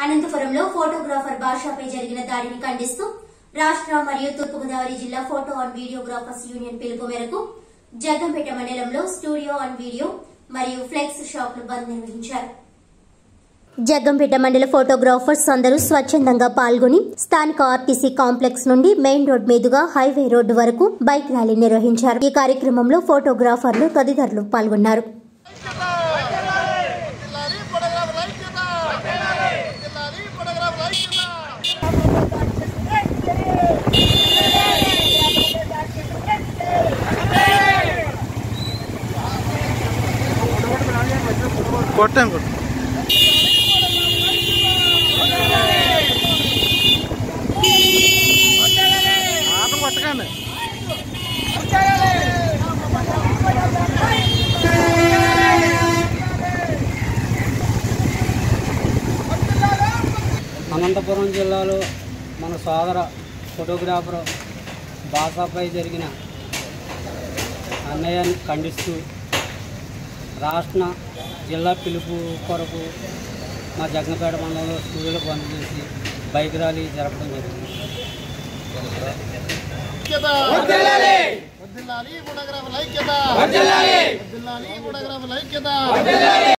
అనంతపురంలో ఫోటోగ్రాఫర్ భాషపై జరిగిన దాడిని ఖండిస్తూ రాష్ట్ర మరియు తూర్పుగోదావరి జిల్లా ఫోటో అండ్ వీడియోగ్రాఫర్స్ యూనియన్ పిలుపు మేరకు జగ్గంపేట మండలంలో స్టూడియో అండ్ వీడియో మరియు ఫ్లెక్స్ షాపులు బంద్ నిర్వహించారు జగ్గంపేట మండల ఫోటోగ్రాఫర్స్ అందరూ స్వచ్ఛందంగా పాల్గొని స్థానిక ఆర్టీసీ కాంప్లెక్స్ నుండి మెయిన్ రోడ్ మీదుగా హైవే రోడ్డు వరకు బైక్ ర్యాలీ నిర్వహించారు ఈ కార్యక్రమంలో ఫోటోగ్రాఫర్లు తదితరులు పాల్గొన్నారు జిల్లాలి ఫోటోగ్రాఫర్ ఐక్యత జిల్లాలి ఫోటోగ్రాఫర్ ఐక్యత కొట్టాను కొట్టు ఆట కొట్టకండి అనంతపురం జిల్లాలో మన సోదర ఫోటోగ్రాఫర్ బాసాపై జరిగిన అన్యాయాన్ని ఖండిస్తూ రాష్ట్ర జిల్లా పిలుపు కొరకు మా జగ్గంపేట మండలంలో స్టూడియోలో బంద్ చేసి బైక్ ర్యాలీ జరపడం జరిగింది ఐక్యత వర్ధిల్లాలి ఫోటోగ్రాఫర్ ఐక్యత వర్ధిల్లాలి ఫోటోగ్రాఫర్ ఐక్యత